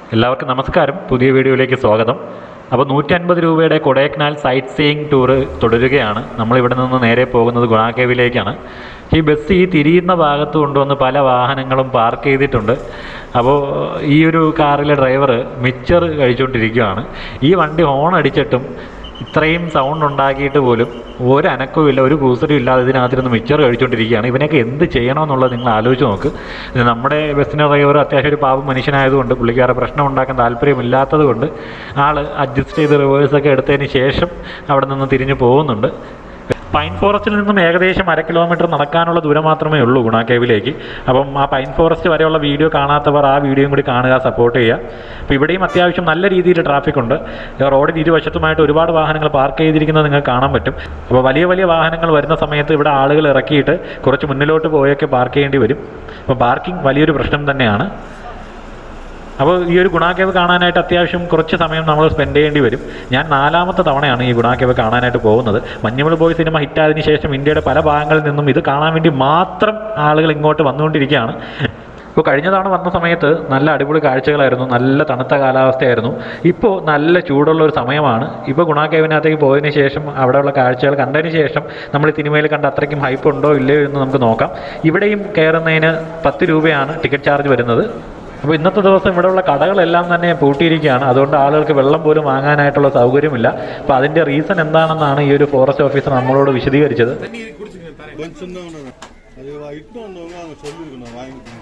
എല്ലാവർക്കും നമസ്കാരം പുതിയ വീഡിയോയിലേക്ക് സ്വാഗതം അപ്പോൾ നൂറ്റി അൻപത് രൂപയുടെ കൊടൈക്കനാൽ സൈറ്റ് സീയിങ് ടൂറ് തുടരുകയാണ് നമ്മളിവിടെ നിന്ന് നേരെ പോകുന്നത് ഗുണാക്കേവിലേക്കാണ് ഈ ബസ് ഈ തിരിയുന്ന ഭാഗത്ത് കൊണ്ടുവന്ന് പല വാഹനങ്ങളും പാർക്ക് ചെയ്തിട്ടുണ്ട് അപ്പോൾ ഈ ഒരു കാറിലെ ഡ്രൈവർ മിച്ചർ കഴിച്ചുകൊണ്ടിരിക്കുകയാണ് ഈ വണ്ടി ഹോൺ അടിച്ചിട്ടും ഇത്രയും സൗണ്ട് ഉണ്ടാക്കിയിട്ട് പോലും ഒരു അനക്കവും ഇല്ല ഒരു കൂസലും ഇല്ലാതെ ഇതിനകത്തിരുന്ന് മിച്ചർ കഴിച്ചുകൊണ്ടിരിക്കുകയാണ് ഇവനൊക്കെ എന്ത് ചെയ്യണമെന്നുള്ളത് നിങ്ങൾ ആലോചിച്ച് നോക്ക് ഇത് നമ്മുടെ ബസ്സിൻ്റെ ഡ്രൈവർ അത്യാവശ്യം ഒരു പാവം മനുഷ്യനായതുകൊണ്ട് പുള്ളിക്കാരെ പ്രശ്നം ഉണ്ടാക്കാൻ താല്പര്യമില്ലാത്തത് കൊണ്ട് ആൾ അഡ്ജസ്റ്റ് ചെയ്ത് റിവേഴ്സൊക്കെ എടുത്തതിന് ശേഷം അവിടെ നിന്ന് തിരിഞ്ഞു പോകുന്നുണ്ട് പൈൻ ഫോറസ്റ്റിൽ നിന്നും ഏകദേശം അര കിലോമീറ്റർ നടക്കാനുള്ള ദൂരം മാത്രമേ ഉള്ളൂ ഗുണ കേവിലേക്ക് അപ്പം ആ പൈൻ ഫോറസ്റ്റ് വരെയുള്ള വീഡിയോ കാണാത്തവർ ആ വീഡിയോയും കൂടി കാണുക സപ്പോർട്ട് ചെയ്യുക അപ്പോൾ ഇവിടെയും അത്യാവശ്യം നല്ല രീതിയിൽ ട്രാഫിക് ഉണ്ട് റോഡിന് ഇരുവശത്തുമായിട്ട് ഒരുപാട് വാഹനങ്ങൾ പാർക്ക് ചെയ്തിരിക്കുന്നത് നിങ്ങൾക്ക് കാണാൻ പറ്റും അപ്പോൾ വലിയ വലിയ വാഹനങ്ങൾ വരുന്ന സമയത്ത് ഇവിടെ ആളുകൾ ഇറക്കിയിട്ട് കുറച്ച് മുന്നിലോട്ട് പോയൊക്കെ പാർക്ക് ചെയ്യേണ്ടി വരും അപ്പോൾ പാർക്കിംഗ് വലിയൊരു പ്രശ്നം തന്നെയാണ് അപ്പോൾ ഈ ഒരു ഗുണാക്കേവ് കാണാനായിട്ട് അത്യാവശ്യം കുറച്ച് സമയം നമ്മൾ സ്പെൻഡ് ചെയ്യേണ്ടി വരും ഞാൻ നാലാമത്തെ തവണയാണ് ഈ ഗുണാക്കേവ് കാണാനായിട്ട് പോകുന്നത് മഞ്ഞുമൽ ബോയ് സിനിമ ഹിറ്റായതിനു ശേഷം ഇന്ത്യയുടെ പല ഭാഗങ്ങളിൽ നിന്നും ഇത് കാണാൻ വേണ്ടി മാത്രം ആളുകൾ ഇങ്ങോട്ട് വന്നുകൊണ്ടിരിക്കുകയാണ് ഇപ്പോൾ കഴിഞ്ഞ തവണ വന്ന സമയത്ത് നല്ല അടിപൊളി കാഴ്ചകളായിരുന്നു നല്ല തണുത്ത കാലാവസ്ഥയായിരുന്നു ഇപ്പോൾ നല്ല ചൂടുള്ള ഒരു സമയമാണ് ഇപ്പോൾ ഗുണാക്കേവിനകത്തേക്ക് പോയതിന് ശേഷം അവിടെയുള്ള കാഴ്ചകൾ കണ്ടതിന് ശേഷം നമ്മൾ ഈ സിനിമയിൽ കണ്ട അത്രയ്ക്കും ഹൈപ്പ് ഉണ്ടോ ഇല്ലയോ എന്ന് നമുക്ക് നോക്കാം ഇവിടെയും കയറുന്നതിന് പത്ത് രൂപയാണ് ടിക്കറ്റ് ചാർജ് വരുന്നത് അപ്പോൾ ഇന്നത്തെ ദിവസം ഇവിടെയുള്ള കടകളെല്ലാം തന്നെ പൂട്ടിയിരിക്കുകയാണ് അതുകൊണ്ട് ആളുകൾക്ക് വെള്ളം പോലും വാങ്ങാനായിട്ടുള്ള സൗകര്യമില്ല അപ്പോൾ അതിൻ്റെ റീസൺ എന്താണെന്നാണ് ഈ ഒരു ഫോറസ്റ്റ് ഓഫീസർ നമ്മളോട് വിശദീകരിച്ചത് கொஞ்சம் தான் ஒன்று அது இட்டு வந்தவங்க அவங்க சொல்லியிருக்கணும் வாங்கிக்கணும்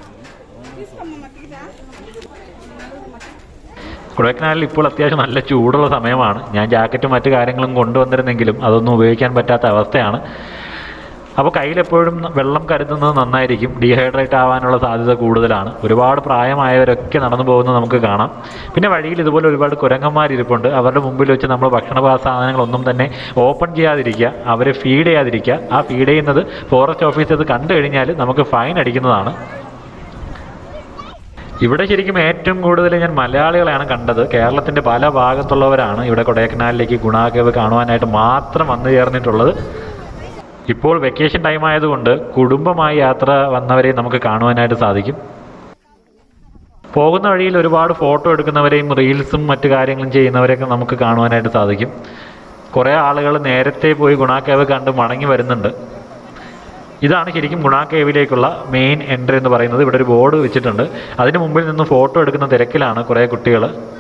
കൊടൈക്കനാലിൽ ഇപ്പോൾ അത്യാവശ്യം നല്ല ചൂടുള്ള സമയമാണ് ഞാൻ ജാക്കറ്റും മറ്റു കാര്യങ്ങളും കൊണ്ടുവന്നിരുന്നെങ്കിലും അതൊന്നും ഉപയോഗിക്കാൻ പറ്റാത്ത അവസ്ഥയാണ് അപ്പോൾ കയ്യിലെപ്പോഴും വെള്ളം കരുതുന്നത് നന്നായിരിക്കും ഡീഹൈഡ്രേറ്റ് ആവാനുള്ള സാധ്യത കൂടുതലാണ് ഒരുപാട് പ്രായമായവരൊക്കെ നടന്നു പോകുന്നത് നമുക്ക് കാണാം പിന്നെ വഴിയിൽ ഇതുപോലെ ഒരുപാട് കുരങ്ങന്മാരിരിപ്പുണ്ട് അവരുടെ മുമ്പിൽ വെച്ച് നമ്മൾ ഭക്ഷണ സാധനങ്ങളൊന്നും തന്നെ ഓപ്പൺ ചെയ്യാതിരിക്കുക അവരെ ഫീഡ് ചെയ്യാതിരിക്കുക ആ ഫീഡ് ചെയ്യുന്നത് ഫോറസ്റ്റ് ഓഫീസർ ഇത് കണ്ടു കഴിഞ്ഞാൽ നമുക്ക് ഫൈൻ അടിക്കുന്നതാണ് ഇവിടെ ശരിക്കും ഏറ്റവും കൂടുതൽ ഞാൻ മലയാളികളെയാണ് കണ്ടത് കേരളത്തിൻ്റെ പല ഭാഗത്തുള്ളവരാണ് ഇവിടെ കൊടൈക്കനാലിലേക്ക് ഗുണാകേവ് കാണുവാനായിട്ട് മാത്രം വന്നു ചേർന്നിട്ടുള്ളത് ഇപ്പോൾ വെക്കേഷൻ ടൈം ആയതുകൊണ്ട് കുടുംബമായി യാത്ര വന്നവരെ നമുക്ക് കാണുവാനായിട്ട് സാധിക്കും പോകുന്ന വഴിയിൽ ഒരുപാട് ഫോട്ടോ എടുക്കുന്നവരെയും റീൽസും മറ്റു കാര്യങ്ങളും ചെയ്യുന്നവരെയൊക്കെ നമുക്ക് കാണുവാനായിട്ട് സാധിക്കും കുറേ ആളുകൾ നേരത്തെ പോയി ഗുണാക്കേവ് കണ്ട് മടങ്ങി വരുന്നുണ്ട് ഇതാണ് ശരിക്കും ഗുണ കേവിലേക്കുള്ള മെയിൻ എൻട്രി എന്ന് പറയുന്നത് ഇവിടെ ഒരു ബോർഡ് വെച്ചിട്ടുണ്ട് അതിന് മുമ്പിൽ നിന്ന് ഫോട്ടോ എടുക്കുന്ന തിരക്കിലാണ് കുറേ കുട്ടികൾ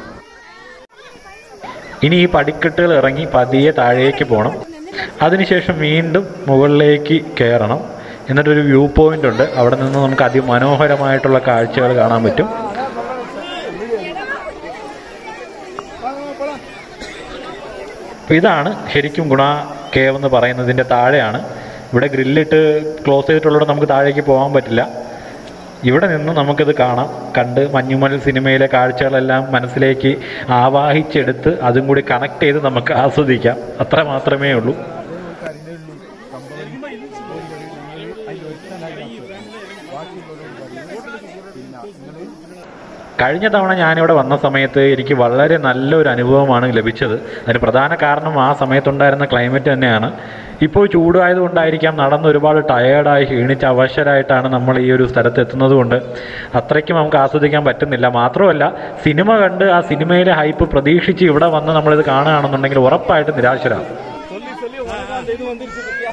ഇനി ഈ പടിക്കെട്ടുകൾ ഇറങ്ങി പതിയെ താഴേക്ക് പോകണം അതിനുശേഷം വീണ്ടും മുകളിലേക്ക് കയറണം എന്നിട്ടൊരു വ്യൂ പോയിന്റ് ഉണ്ട് അവിടെ നിന്ന് നമുക്ക് അതിമനോഹരമായിട്ടുള്ള കാഴ്ചകൾ കാണാൻ പറ്റും അപ്പോൾ ഇതാണ് ശരിക്കും ഗുണ കേവ് എന്ന് പറയുന്നതിൻ്റെ താഴെയാണ് ഇവിടെ ഗ്രില്ലിട്ട് ക്ലോസ് ചെയ്തിട്ടുള്ളതുകൊണ്ട് നമുക്ക് താഴേക്ക് പോകാൻ പറ്റില്ല ഇവിടെ നിന്ന് നമുക്കിത് കാണാം കണ്ട് മഞ്ഞുമൽ സിനിമയിലെ കാഴ്ചകളെല്ലാം മനസ്സിലേക്ക് ആവാഹിച്ചെടുത്ത് അതും കൂടി കണക്ട് ചെയ്ത് നമുക്ക് ആസ്വദിക്കാം അത്ര മാത്രമേ ഉള്ളൂ കഴിഞ്ഞ തവണ ഞാനിവിടെ വന്ന സമയത്ത് എനിക്ക് വളരെ നല്ലൊരു അനുഭവമാണ് ലഭിച്ചത് അതിന് പ്രധാന കാരണം ആ സമയത്തുണ്ടായിരുന്ന ക്ലൈമറ്റ് തന്നെയാണ് ഇപ്പോൾ ചൂടായതുകൊണ്ടായിരിക്കാം നടന്ന് ഒരുപാട് ടയേർഡായി ക്ഷീണിച്ച് അവശരായിട്ടാണ് നമ്മൾ ഈ ഒരു സ്ഥലത്ത് എത്തുന്നത് കൊണ്ട് അത്രയ്ക്കും നമുക്ക് ആസ്വദിക്കാൻ പറ്റുന്നില്ല മാത്രമല്ല സിനിമ കണ്ട് ആ സിനിമയിലെ ഹൈപ്പ് പ്രതീക്ഷിച്ച് ഇവിടെ വന്ന് നമ്മളിത് കാണുകയാണെന്നുണ്ടെങ്കിൽ ഉറപ്പായിട്ടും നിരാശരാകും சொல்லி சொல்லி உனக்கு அந்த இது வந்துருச்சு பத்தியா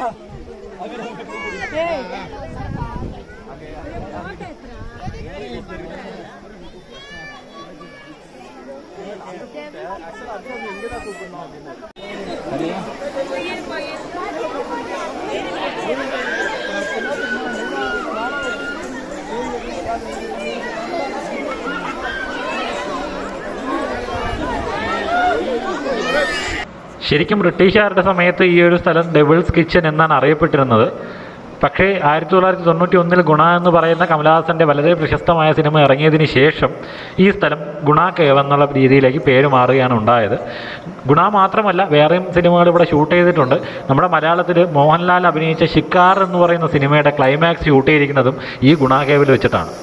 ശരിക്കും ബ്രിട്ടീഷുകാരുടെ സമയത്ത് ഈ ഒരു സ്ഥലം ഡെവിൾസ് കിച്ചൻ എന്നാണ് അറിയപ്പെട്ടിരുന്നത് പക്ഷേ ആയിരത്തി തൊള്ളായിരത്തി തൊണ്ണൂറ്റി ഒന്നിൽ ഗുണ എന്ന് പറയുന്ന കമലഹാസൻ്റെ വളരെ പ്രശസ്തമായ സിനിമ ഇറങ്ങിയതിന് ശേഷം ഈ സ്ഥലം ഗുണ കേവ് എന്നുള്ള രീതിയിലേക്ക് പേര് മാറുകയാണ് ഉണ്ടായത് ഗുണ മാത്രമല്ല വേറെയും സിനിമകൾ ഇവിടെ ഷൂട്ട് ചെയ്തിട്ടുണ്ട് നമ്മുടെ മലയാളത്തിൽ മോഹൻലാൽ അഭിനയിച്ച ഷിക്കാർ എന്ന് പറയുന്ന സിനിമയുടെ ക്ലൈമാക്സ് ഷൂട്ട് ചെയ്തിരിക്കുന്നതും ഈ ഗുണ കേവിൽ വെച്ചിട്ടാണ്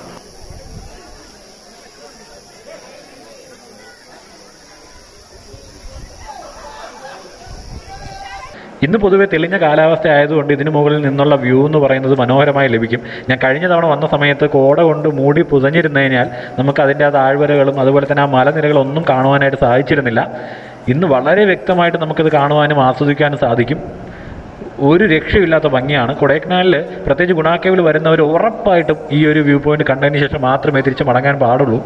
ഇന്ന് പൊതുവെ തെളിഞ്ഞ കാലാവസ്ഥ ആയതുകൊണ്ട് ഇതിന് മുകളിൽ നിന്നുള്ള വ്യൂ എന്ന് പറയുന്നത് മനോഹരമായി ലഭിക്കും ഞാൻ കഴിഞ്ഞ തവണ വന്ന സമയത്ത് കോട കൊണ്ട് മൂടി പുതഞ്ഞിരുന്നതിനാൽ നമുക്ക് അതിൻ്റെ ആ താഴ്വരകളും അതുപോലെ തന്നെ ആ മലനിരകളും ഒന്നും കാണുവാനായിട്ട് സാധിച്ചിരുന്നില്ല ഇന്ന് വളരെ വ്യക്തമായിട്ട് നമുക്കിത് കാണുവാനും ആസ്വദിക്കാനും സാധിക്കും ഒരു രക്ഷയില്ലാത്ത ഭംഗിയാണ് കൊടൈക്കനാലിൽ പ്രത്യേകിച്ച് ഗുണാക്കേവിൽ വരുന്നവർ ഉറപ്പായിട്ടും ഈ ഒരു വ്യൂ പോയിന്റ് കണ്ടതിന് ശേഷം മാത്രമേ തിരിച്ച് മടങ്ങാൻ പാടുള്ളൂ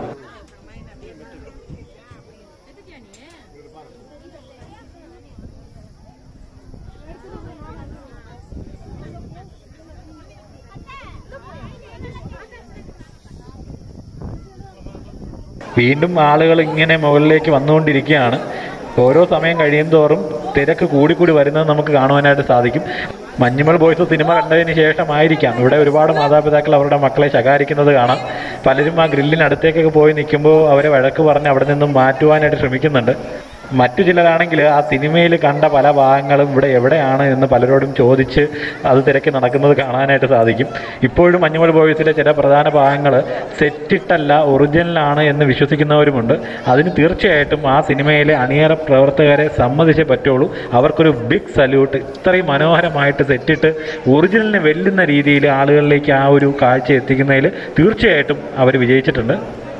വീണ്ടും ആളുകൾ ഇങ്ങനെ മുകളിലേക്ക് വന്നുകൊണ്ടിരിക്കുകയാണ് ഓരോ സമയം കഴിയും തോറും തിരക്ക് കൂടിക്കൂടി വരുന്നത് നമുക്ക് കാണുവാനായിട്ട് സാധിക്കും മഞ്ഞുമൽ ബോയ്സ് സിനിമ കണ്ടതിന് ശേഷമായിരിക്കാം ഇവിടെ ഒരുപാട് മാതാപിതാക്കൾ അവരുടെ മക്കളെ ശകാരിക്കുന്നത് കാണാം പലരും ആ ഗ്രില്ലിനടുത്തേക്കൊക്കെ പോയി നിൽക്കുമ്പോൾ അവരെ വഴക്ക് പറഞ്ഞ് അവിടെ നിന്നും മാറ്റുവാനായിട്ട് ശ്രമിക്കുന്നുണ്ട് മറ്റു ചിലരാണെങ്കിൽ ആ സിനിമയിൽ കണ്ട പല ഭാഗങ്ങളും ഇവിടെ എവിടെയാണ് എന്ന് പലരോടും ചോദിച്ച് അത് തിരക്കി നടക്കുന്നത് കാണാനായിട്ട് സാധിക്കും ഇപ്പോഴും മഞ്ഞുമൽ ബോയ്സിലെ ചില പ്രധാന ഭാഗങ്ങൾ സെറ്റിട്ടല്ല ഒറിജിനലാണ് എന്ന് വിശ്വസിക്കുന്നവരുമുണ്ട് അതിന് തീർച്ചയായിട്ടും ആ സിനിമയിലെ അണിയറ പ്രവർത്തകരെ സമ്മതിച്ചേ പറ്റുള്ളൂ അവർക്കൊരു ബിഗ് സല്യൂട്ട് ഇത്രയും മനോഹരമായിട്ട് സെറ്റിട്ട് ഒറിജിനലിനെ വെല്ലുന്ന രീതിയിൽ ആളുകളിലേക്ക് ആ ഒരു കാഴ്ച എത്തിക്കുന്നതിൽ തീർച്ചയായിട്ടും അവർ വിജയിച്ചിട്ടുണ്ട്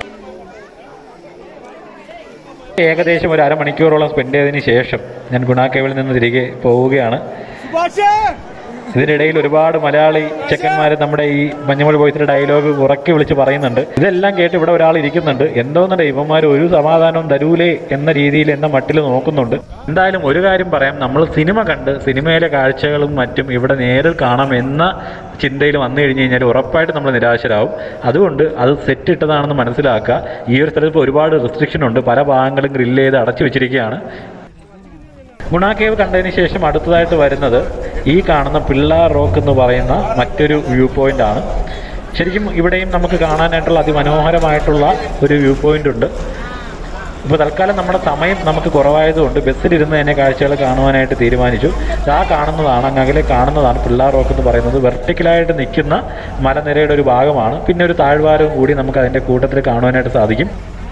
ഏകദേശം ഒരു അരമണിക്കൂറോളം സ്പെൻഡ് ചെയ്തതിന് ശേഷം ഞാൻ ഗുണാക്കേവിൽ നിന്ന് തിരികെ പോവുകയാണ് ഇതിനിടയിൽ ഒരുപാട് മലയാളി ചെക്കന്മാർ നമ്മുടെ ഈ മഞ്ഞുമൽ ബോയ്സിന്റെ ഡയലോഗ് ഉറക്കി വിളിച്ച് പറയുന്നുണ്ട് ഇതെല്ലാം കേട്ട് ഇവിടെ ഒരാൾ ഇരിക്കുന്നുണ്ട് എന്തോന്നുണ്ട് ഇവന്മാർ ഒരു സമാധാനവും തരൂലേ എന്ന രീതിയിൽ എന്ന മട്ടിൽ നോക്കുന്നുണ്ട് എന്തായാലും ഒരു കാര്യം പറയാം നമ്മൾ സിനിമ കണ്ട് സിനിമയിലെ കാഴ്ചകളും മറ്റും ഇവിടെ നേരിൽ കാണാം എന്ന ചിന്തയിൽ വന്നു കഴിഞ്ഞ് കഴിഞ്ഞാൽ ഉറപ്പായിട്ട് നമ്മൾ നിരാശരാകും അതുകൊണ്ട് അത് സെറ്റ് ഇട്ടതാണെന്ന് മനസ്സിലാക്കുക ഈ ഒരു സ്ഥലത്ത് ഇപ്പോൾ ഒരുപാട് റെസ്ട്രിക്ഷൻ ഉണ്ട് പല ഭാഗങ്ങളും ഗ്രില്ല് ചെയ്ത് അടച്ചു വെച്ചിരിക്കുകയാണ് ഗുണ കേവ് കണ്ടതിന് ശേഷം അടുത്തതായിട്ട് വരുന്നത് ഈ കാണുന്ന പിള്ളാർ റോക്ക് എന്ന് പറയുന്ന മറ്റൊരു വ്യൂ പോയിന്റ് ആണ് ശരിക്കും ഇവിടെയും നമുക്ക് കാണാനായിട്ടുള്ള അതിമനോഹരമായിട്ടുള്ള ഒരു വ്യൂ പോയിന്റ് ഉണ്ട് ഇപ്പോൾ തൽക്കാലം നമ്മുടെ സമയം നമുക്ക് കുറവായതുകൊണ്ട് ബസ്സിലിരുന്ന് തന്നെ കാഴ്ചകൾ കാണുവാനായിട്ട് തീരുമാനിച്ചു ആ കാണുന്നതാണ് അങ്ങ് അകലെ കാണുന്നതാണ് പിള്ളാർ റോക്ക് എന്ന് പറയുന്നത് വെർട്ടിക്കലായിട്ട് നിൽക്കുന്ന മലനിരയുടെ ഒരു ഭാഗമാണ് പിന്നെ ഒരു താഴ്വാരവും കൂടി നമുക്ക് അതിൻ്റെ കൂട്ടത്തിൽ കാണുവാനായിട്ട് സാധിക്കും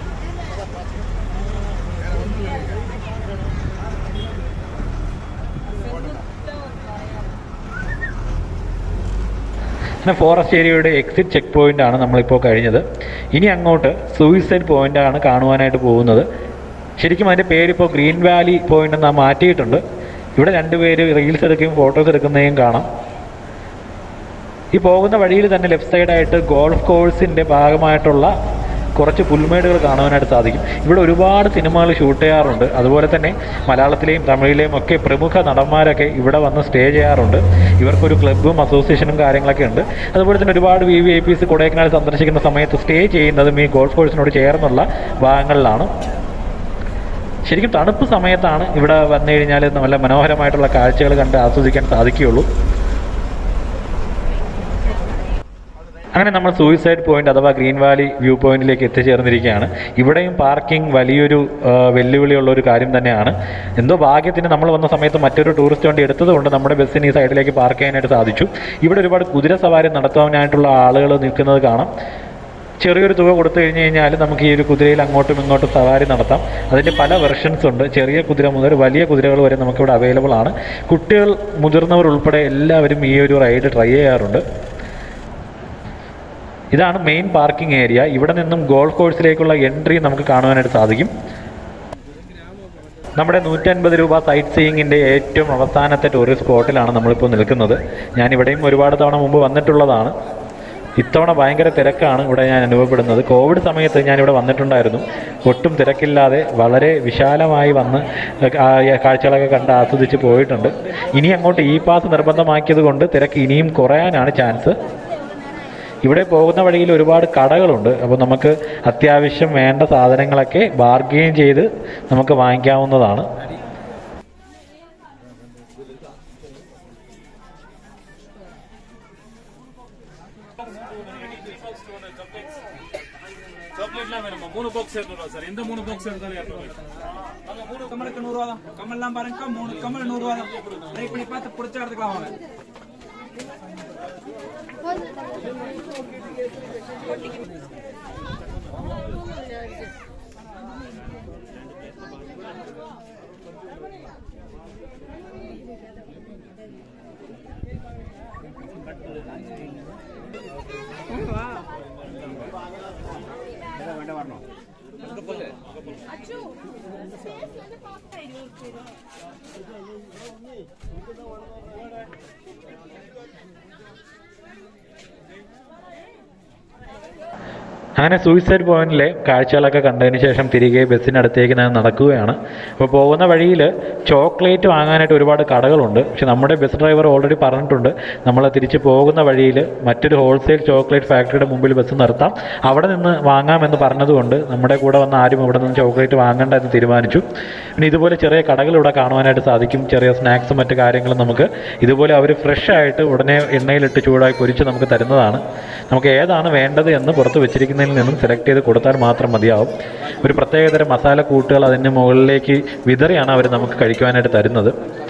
അങ്ങനെ ഫോറസ്റ്റ് ഏരിയയുടെ എക്സിറ്റ് ചെക്ക് പോയിന്റ് ആണ് നമ്മളിപ്പോൾ കഴിഞ്ഞത് ഇനി അങ്ങോട്ട് സൂയിസൈഡ് പോയിന്റ് ആണ് കാണുവാനായിട്ട് പോകുന്നത് ശരിക്കും അതിൻ്റെ പേരിപ്പോൾ ഗ്രീൻ വാലി പോയിന്റ് എന്ന് മാറ്റിയിട്ടുണ്ട് ഇവിടെ രണ്ടുപേര് റീൽസ് എടുക്കുകയും ഫോട്ടോസ് എടുക്കുന്നതും കാണാം ഈ പോകുന്ന വഴിയിൽ തന്നെ ലെഫ്റ്റ് സൈഡായിട്ട് ഗോൾഫ് കോഴ്സിൻ്റെ ഭാഗമായിട്ടുള്ള കുറച്ച് പുൽമേടുകൾ കാണുവാനായിട്ട് സാധിക്കും ഇവിടെ ഒരുപാട് സിനിമകൾ ഷൂട്ട് ചെയ്യാറുണ്ട് അതുപോലെ തന്നെ മലയാളത്തിലെയും തമിഴിലെയും ഒക്കെ പ്രമുഖ നടന്മാരൊക്കെ ഇവിടെ വന്ന് സ്റ്റേ ചെയ്യാറുണ്ട് ഇവർക്കൊരു ക്ലബ്ബും അസോസിയേഷനും കാര്യങ്ങളൊക്കെ ഉണ്ട് അതുപോലെ തന്നെ ഒരുപാട് V V I Ps Kodaikanal സന്ദർശിക്കുന്ന സമയത്ത് സ്റ്റേ ചെയ്യുന്നതും ഈ ഗോൾഫ് കോഴ്സിനോട് ചേർന്നുള്ള ഭാഗങ്ങളിലാണ് ശരിക്കും തണുപ്പ് സമയത്താണ് ഇവിടെ വന്നു കഴിഞ്ഞാൽ നല്ല മനോഹരമായിട്ടുള്ള കാഴ്ചകൾ കണ്ട് ആസ്വദിക്കാൻ സാധിക്കുകയുള്ളൂ അങ്ങനെ നമ്മൾ സൂയിസൈഡ് പോയിന്റ് അഥവാ ഗ്രീൻ വാലി വ്യൂ പോയിന്റിലേക്ക് എത്തിച്ചേർന്നിരിക്കുകയാണ് ഇവിടെയും പാർക്കിംഗ് വലിയൊരു ആ, വെല്ലുവിളിയുള്ള ഒരു കാര്യം തന്നെയാണ് എന്തോ ഭാഗ്യത്തിന് നമ്മൾ വന്ന സമയത്ത് മറ്റൊരു ടൂറിസ്റ്റ് വണ്ടി എടുത്തതുകൊണ്ട് നമ്മുടെ ബസ്സിന് ഈ സൈഡിലേക്ക് പാർക്ക് ചെയ്യാനായിട്ട് സാധിച്ചു ഇവിടെ ഒരുപാട് കുതിര സവാരി നടത്താനായിട്ടുള്ള ആളുകൾ നിൽക്കുന്നത് കാണാം ചെറിയൊരു തുക കൊടുത്തു കഴിഞ്ഞ് കഴിഞ്ഞാൽ നമുക്ക് ഈ ഒരു കുതിരയിൽ അങ്ങോട്ടും ഇങ്ങോട്ടും സവാരി നടത്താം അതിൻ്റെ പല വെർഷൻസ് ഉണ്ട് ചെറിയ കുതിര മുതൽ വലിയ കുതിരകൾ വരെ നമുക്കിവിടെ അവൈലബിൾ ആണ് കുട്ടികൾ മുതിർന്നവർ ഉൾപ്പെടെ എല്ലാവരും ഈ ഒരു റൈഡ് ട്രൈ ചെയ്യാറുണ്ട് ഇതാണ് മെയിൻ പാർക്കിംഗ് ഏരിയ ഇവിടെ നിന്നും ഗോൾഫ് കോഴ്സിലേക്കുള്ള എൻട്രി നമുക്ക് കാണുവാനായിട്ട് സാധിക്കും നമ്മുടെ നൂറ്റൻപത് രൂപ സൈറ്റ് സീയിങ്ങിൻ്റെ ഏറ്റവും അവസാനത്തെ ടൂറിസ്റ്റ് സ്പോട്ടിലാണ് നമ്മളിപ്പോൾ നിൽക്കുന്നത് ഞാൻ ഇവിടെയും ഒരുപാട് തവണ മുമ്പ് വന്നിട്ടുള്ളതാണ് ഇത്തവണ ഭയങ്കര തിരക്കാണ് ഇവിടെ ഞാൻ അനുഭവപ്പെടുന്നത് കോവിഡ് സമയത്ത് ഞാൻ ഇവിടെ വന്നിട്ടുണ്ടായിരുന്നു ഒട്ടും തിരക്കില്ലാതെ വളരെ വിശാലമായി വന്ന് ആ കാഴ്ചകളൊക്കെ കണ്ട് ആസ്വദിച്ച് പോയിട്ടുണ്ട് ഇനി അങ്ങോട്ട് ഇ പാസ് നിർബന്ധമാക്കിയത് കൊണ്ട് തിരക്ക് ഇനിയും കുറയാനാണ് ചാൻസ് ഇവിടെ പോകുന്ന വഴിയിൽ ഒരുപാട് കടകളുണ്ട് അപ്പോൾ നമുക്ക് അത്യാവശ്യം വേണ്ട സാധനങ്ങളൊക്കെ ബാർഗെയിൻ ചെയ്ത് നമുക്ക് വാങ്ങിക്കാവുന്നതാണ് சாக்லேட்லாம் வேணுமா மூணு பாக்ஸ் எடுத்துருவா சார் எந்த மூணு பாக்ஸ் எடுத்தாலும் இரநூறு வாங்க மூணு கம்மலுக்கு நூறுரூவா தான் கம்மல்லாம் பாருங்க மூணு கம்மல் நூறுரூவா தான் ட்ரை பண்ணி பார்த்து பிடிச்ச எடுத்துக்கலாம் வாங்க അച്ചു സ്റ്റേഷനിൽ പാസ്സായിരുന്നു അങ്ങനെ സൂയിസൈഡ് പോയിന്റിലെ കാഴ്ചകളൊക്കെ കണ്ടതിന് ശേഷം തിരികെ ബസ്സിനടുത്തേക്ക് ഞാൻ നടക്കുകയാണ് അപ്പോൾ പോകുന്ന വഴിയിൽ ചോക്ലേറ്റ് വാങ്ങാനായിട്ട് ഒരുപാട് കടകളുണ്ട് പക്ഷെ നമ്മുടെ ബസ് ഡ്രൈവർ ഓൾറെഡി പറഞ്ഞിട്ടുണ്ട് നമ്മൾ തിരിച്ച് പോകുന്ന വഴിയിൽ മറ്റൊരു ഹോൾസെയിൽ ചോക്ലേറ്റ് ഫാക്ടറിയുടെ മുമ്പിൽ ബസ് നിർത്താം അവിടെ നിന്ന് വാങ്ങാമെന്ന് പറഞ്ഞതുകൊണ്ട് നമ്മുടെ കൂടെ വന്ന ആരും ഇവിടെ നിന്ന് ചോക്ലേറ്റ് വാങ്ങണ്ട എന്ന് തീരുമാനിച്ചു പിന്നെ ഇതുപോലെ ചെറിയ കടകൾ ഇവിടെ കാണുവാനായിട്ട് സാധിക്കും ചെറിയ സ്നാക്സും മറ്റു കാര്യങ്ങളും നമുക്ക് ഇതുപോലെ അവർ ഫ്രഷ് ആയിട്ട് ഉടനെ എണ്ണയിലിട്ട് ചൂടായി പൊരിച്ച് നമുക്ക് തരുന്നതാണ് നമുക്ക് ഏതാണ് വേണ്ടത് എന്ന് പുറത്ത് വെച്ചിരിക്കുന്നതിൽ നിന്നും സെലക്ട് ചെയ്ത് കൊടുത്താൽ മാത്രം മതിയാവും ഒരു പ്രത്യേകതരം മസാല കൂട്ടുകൾ അതിന് മുകളിലേക്ക് വിതറിയാണ് അവർ നമുക്ക് കഴിക്കുവാനായിട്ട് തരുന്നത്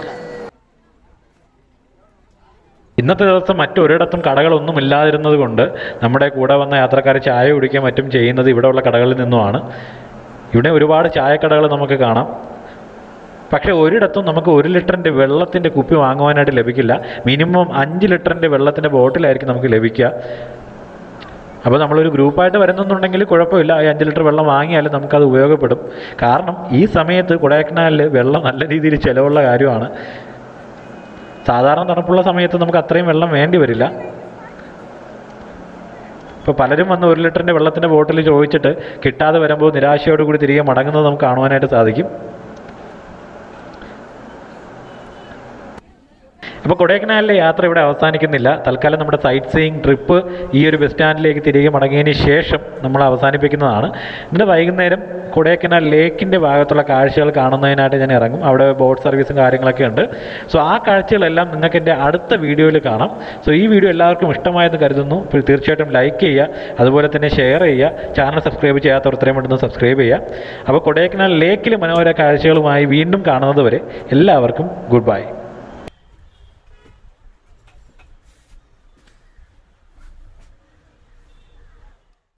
ഇന്നത്തെ ദിവസം മറ്റൊരിടത്തും കടകളൊന്നും ഇല്ലാതിരുന്നത് കൊണ്ട് നമ്മുടെ കൂടെ വന്ന യാത്രക്കാർ ചായ കുടിക്കാൻ മറ്റും ചെയ്യുന്നത് ഇവിടെയുള്ള കടകളിൽ നിന്നുമാണ് ഇവിടെ ഒരുപാട് ചായക്കടകൾ നമുക്ക് കാണാം പക്ഷേ ഒരിടത്തും നമുക്ക് ഒരു ലിറ്ററിൻ്റെ വെള്ളത്തിൻ്റെ കുപ്പി വാങ്ങുവാനായിട്ട് ലഭിക്കില്ല മിനിമം അഞ്ച് ലിറ്ററിൻ്റെ വെള്ളത്തിൻ്റെ ബോട്ടിലായിരിക്കും നമുക്ക് ലഭിക്കുക അപ്പോൾ നമ്മളൊരു ഗ്രൂപ്പായിട്ട് വരുന്നെന്നുണ്ടെങ്കിൽ കുഴപ്പമില്ല ഈ അഞ്ച് ലിറ്റർ വെള്ളം വാങ്ങിയാലും നമുക്കത് ഉപയോഗപ്പെടും കാരണം ഈ സമയത്ത് കൊടൈക്കനാലിൽ വെള്ളം നല്ല രീതിയിൽ ചിലവുള്ള കാര്യമാണ് സാധാരണ തണുപ്പുള്ള സമയത്ത് നമുക്ക് അത്രയും വെള്ളം വേണ്ടി വരില്ല ഇപ്പോൾ പലരും വന്ന് ഒരു ലിറ്ററിൻ്റെ വെള്ളത്തിൻ്റെ ബോട്ടിൽ ചോദിച്ചിട്ട് കിട്ടാതെ വരുമ്പോൾ നിരാശയോടുകൂടി തിരികെ മടങ്ങുന്നത് നമുക്ക് കാണുവാനായിട്ട് സാധിക്കും അപ്പോൾ കൊടൈക്കനാലിലെ യാത്ര ഇവിടെ അവസാനിക്കുന്നില്ല തൽക്കാലം നമ്മുടെ സൈറ്റ് സീയിങ് ട്രിപ്പ് ഈ ഒരു ബസ് സ്റ്റാൻഡിലേക്ക് തിരികെ മടങ്ങിയതിന് ശേഷം നമ്മൾ അവസാനിപ്പിക്കുന്നതാണ് ഇന്ന് വൈകുന്നേരം കൊടൈക്കനാൽ ലേക്കിൻ്റെ ഭാഗത്തുള്ള കാഴ്ചകൾ കാണുന്നതിനായിട്ട് ഞാൻ ഇറങ്ങും അവിടെ ബോട്ട് സർവീസും കാര്യങ്ങളൊക്കെ ഉണ്ട് സോ ആ കാഴ്ചകളെല്ലാം നിങ്ങൾക്ക് എൻ്റെ അടുത്ത വീഡിയോയിൽ കാണാം സോ ഈ വീഡിയോ എല്ലാവർക്കും ഇഷ്ടമായെന്ന് കരുതുന്നു അപ്പോൾ തീർച്ചയായിട്ടും ലൈക്ക് ചെയ്യുക അതുപോലെ തന്നെ ഷെയർ ചെയ്യുക ചാനൽ സബ്സ്ക്രൈബ് ചെയ്യാത്തവർ ഇത്രയും പെട്ടെന്ന് സബ്സ്ക്രൈബ് ചെയ്യുക അപ്പോൾ കൊടൈക്കനാൽ ലേക്കിൽ മനോഹര കാഴ്ചകളുമായി വീണ്ടും കാണുന്നത് വരെ എല്ലാവർക്കും ഗുഡ് ബൈ